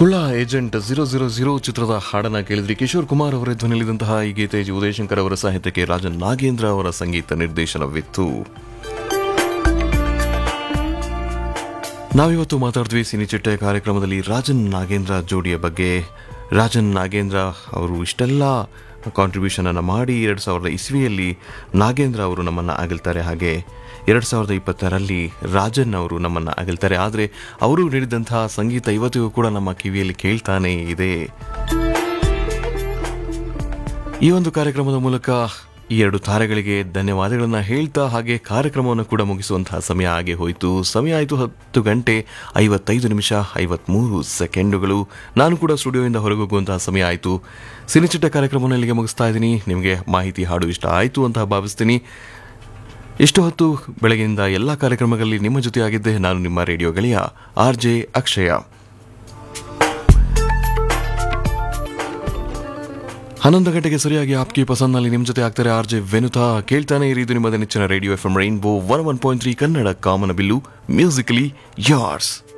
ಕುಳ್ಳ agent zero zero zero ಚಿತ್ರದ ಹಾಡನ್ನ ಕೇಳಿದ್ರಿ ಕಿಶೋರ್ ಕುಮಾರ್ ಅವರ ಧ್ವನಿಲಿದಂತಹ ಈ ಗೀತೆ ಜಿ ಉದಯಶಂಕರ್ ಅವರ ಸಾಹಿತ್ಯಕ್ಕೆ ರಾಜನ್ ನಾಗೇಂದ್ರ ಅವರ ಸಂಗೀತ ನಿರ್ದೇಶನವಿತ್ತು ನಾವಿವತ್ತು ಮಾತಾಡಿದ್ವಿ ಸಿನಿಚಿಟ್ಟೆ ಕಾರ್ಯಕ್ರಮದಲ್ಲಿ ರಾಜನ್ ನಾಗೇಂದ್ರ ಜೋಡಿಯ ಬಗ್ಗೆ ರಾಜನ್ ನಾಗೇಂದ್ರ ಅವರು ಇಷ್ಟೆಲ್ಲ ಕಾಂಟ್ರಿಬ್ಯೂಷನ್ ಅನ್ನು ಮಾಡಿ ಎರಡು ಸಾವಿರದ ಇಸ್ವಿಯಲ್ಲಿ ನಾಗೇಂದ್ರ ಅವರು ನಮ್ಮನ್ನು ಅಗಲ್ತಾರೆ ಹಾಗೆ ಎರಡು ಸಾವಿರದ ಇಪ್ಪತ್ತರಲ್ಲಿ ರಾಜನ್ ಅವರು ನಮ್ಮನ್ನು ಅಗಲ್ತಾರೆ ಆದರೆ ಅವರು ನೀಡಿದಂತಹ ಸಂಗೀತ ಇವತ್ತಿಗೂ ಕೂಡ ನಮ್ಮ ಕಿವಿಯಲ್ಲಿ ಕೇಳ್ತಾನೇ ಇದೆ ಈ ಒಂದು ಕಾರ್ಯಕ್ರಮದ ಮೂಲಕ ಈ ಎರಡು ತಾರೆಗಳಿಗೆ ಧನ್ಯವಾದಗಳನ್ನು ಹೇಳ್ತಾ ಹಾಗೆ ಕಾರ್ಯಕ್ರಮವನ್ನು ಕೂಡ ಮುಗಿಸುವಂತಹ ಸಮಯ ಆಗಿ ಹೋಯಿತು ಸಮಯ ಆಯಿತು ಹತ್ತು ಗಂಟೆ ಐವತ್ತೈದು ನಿಮಿಷ ಐವತ್ಮೂರು ಸೆಕೆಂಡುಗಳು ನಾನು ಕೂಡ ಸ್ಟುಡಿಯೋಯಿಂದ ಹೊರಗೋಗುವಂತಹ ಸಮಯ ಆಯಿತು ಸಿನಿಚಿಟ್ಟ ಕಾರ್ಯಕ್ರಮವನ್ನು ಇಲ್ಲಿಗೆ ಮುಗಿಸ್ತಾ ಇದ್ದೀನಿ ನಿಮಗೆ ಮಾಹಿತಿ ಹಾಡು ಇಷ್ಟ ಆಯಿತು ಅಂತ ಭಾವಿಸ್ತೀನಿ ಇಷ್ಟು ಹೊತ್ತು ಬೆಳಗಿನಿಂದ ಎಲ್ಲ ಕಾರ್ಯಕ್ರಮಗಳಲ್ಲಿ ನಿಮ್ಮ ಜೊತೆ ಆಗಿದ್ದೆ ನಾನು ನಿಮ್ಮ ರೇಡಿಯೋ ಗೆಳೆಯ ಆರ್ ಜೆ ಅಕ್ಷಯ ಹನ್ನೊಂದು ಗಂಟೆಗೆ ಸರಿಯಾಗಿ ಆಪ್ಕಿ ಪಸಂದ್ನಲ್ಲಿ ನಿಮ್ಮ ಜೊತೆ ಆಗ್ತಾರೆ ಆರ್ ಜೆ ವೆನುತಾ ಕೇಳ್ತಾನೆ ಇರಿ ಇದು ನಿಮ್ಮದ ನೆಚ್ಚಿನ radio F M Rainbow one one point three Kannada ಕಾಮನ ಬಿಲ್ಲು ಮ್ಯೂಸಿಕಲಿ ಯಾರ್ಸ್